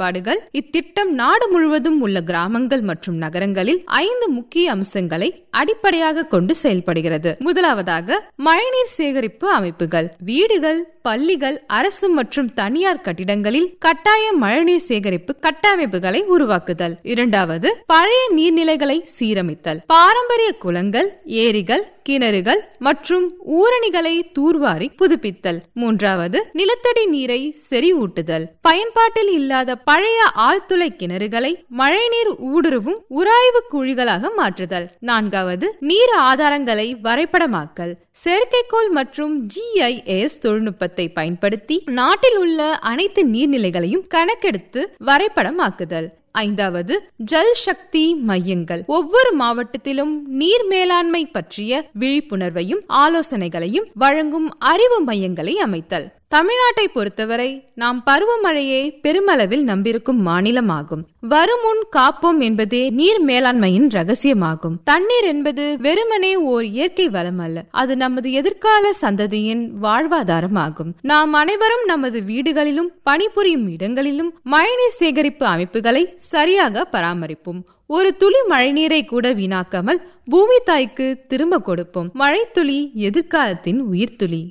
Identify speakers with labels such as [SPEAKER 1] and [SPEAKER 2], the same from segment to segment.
[SPEAKER 1] செயல்பாடுகள் இத்திட்டம் நாடு முழுவதும் உள்ள கிராமங்கள் மற்றும் நகரங்களில் ஐந்து முக்கிய அம்சங்களை அடிப்படையாக கொண்டு செயல்படுகிறது முதலாவதாக மழைநீர் சேகரிப்பு அமைப்புகள் வீடுகள் பள்ளிகள் அரசு மற்றும் தனியார் கட்டிடங்களில் கட்டாய மழைநீர் சேகரிப்பு கட்டமைப்புகளை உருவாக்குதல் இரண்டாவது பழைய நீர்நிலைகளை சீரமைத்தல் பாரம்பரிய குளங்கள் ஏரிகள் கிணறுகள் மற்றும் ஊரணிகளை தூர்வாரி புதுப்பித்தல் மூன்றாவது நிலத்தடி நீரை செறிவூட்டுதல் பயன்பாட்டில் இல்லாத பழைய ஆழ்துளை கிணறுகளை மழைநீர் ஊடுருவும் உராய்வு குழிகளாக மாற்றுதல் நான்காவது நீர் ஆதாரங்களை வரைபடமாக்கல் செயற்கைக்கோள் மற்றும் ஜிஐஎஸ் தொழில்நுட்பத்தை பயன்படுத்தி நாட்டில் உள்ள அனைத்து நீர்நிலைகளையும் கணக்கெடுத்து வரைபடமாக்குதல் ஐந்தாவது ஜல் சக்தி மையங்கள் ஒவ்வொரு மாவட்டத்திலும் நீர் மேலாண்மை பற்றிய விழிப்புணர்வையும் ஆலோசனைகளையும் வழங்கும் அறிவு மையங்களை அமைத்தல் தமிழ்நாட்டை பொறுத்தவரை நாம் பருவமழையை பெருமளவில் நம்பியிருக்கும் மாநிலமாகும் வருமுன் காப்போம் என்பதே நீர் மேலாண்மையின் ரகசியமாகும் தண்ணீர் என்பது வெறுமனே ஓர் இயற்கை வளம் அல்ல அது நமது எதிர்கால சந்ததியின் வாழ்வாதாரமாகும் நாம் அனைவரும் நமது வீடுகளிலும் பணிபுரியும் இடங்களிலும் மழைநீர் சேகரிப்பு அமைப்புகளை சரியாக பராமரிப்போம் ஒரு துளி மழைநீரை கூட வீணாக்காமல் பூமி தாய்க்கு திரும்ப கொடுப்போம் மழைத்துளி எதிர்காலத்தின் உயிர்த்துளி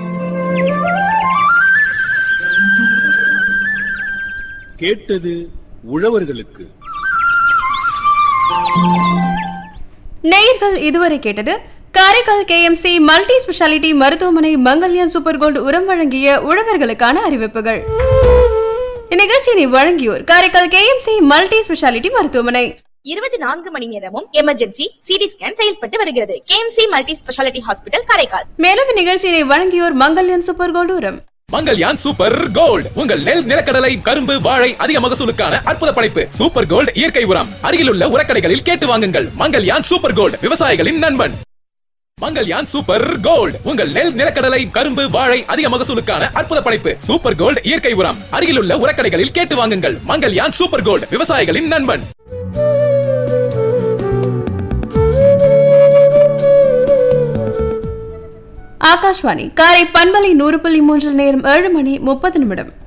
[SPEAKER 2] கேட்டது உழவர்களுக்கு
[SPEAKER 3] நேயர்கள் இதுவரை கேட்டது காரைக்கால் கேஎம்சி மல்டி ஸ்பெஷாலிட்டி மருத்துவமனை மங்கல்யான் சூப்பர் கோல்டு உரம் வழங்கிய உழவர்களுக்கான அறிவிப்புகள் இந்நிகழ்ச்சியினை வழங்கியோர் காரைக்கால் கேஎம்சி மல்டி ஸ்பெஷாலிட்டி மருத்துவமனை
[SPEAKER 4] இருபத்தி நான்கு மணி நேரமும் எமர்ஜென்சி சிடி ஸ்கேன் செயல்பட்டு வருகிறது KMC multi speciality hospital Karaikal
[SPEAKER 3] மேலும் இந்நிகழ்ச்சியினை வழங்கியோர் மங்கல்யான் சூப்பர் கோல்டு உரம்
[SPEAKER 5] மங்கல்யான் சூப்பர் கோல்ட் உங்கள் நெல் நிலக்கடலை கரும்பு வாழை அதிக மகசூலுக்கான அற்புத படைப்பு சூப்பர் கோல்ட் இயற்கை உரம் அருகிலுள்ள உரக்கடைகளில் கேட்டு வாங்குங்கள் மங்கல்யான் சூப்பர் கோல்ட் விவசாயிகளின் நண்பன் மங்கல்யான் சூப்பர் கோல்ட் உங்கள் நெல் நிலக்கடலை கரும்பு வாழை அதிக மகசூலுக்கான அற்புத படைப்பு சூப்பர் கோல்ட் இயற்கை உரம் அருகிலுள்ள உரக்கடைகளில் கேட்டு வாங்குங்கள் மங்கல்யான் சூப்பர் கோல்ட் விவசாயிகளின் நண்பன்
[SPEAKER 3] ஆகாஷ்வாணி காரை பண்பலை நூறு புள்ளி மூன்றில் நேரம் ஏழு மணி முப்பது நிமிடம்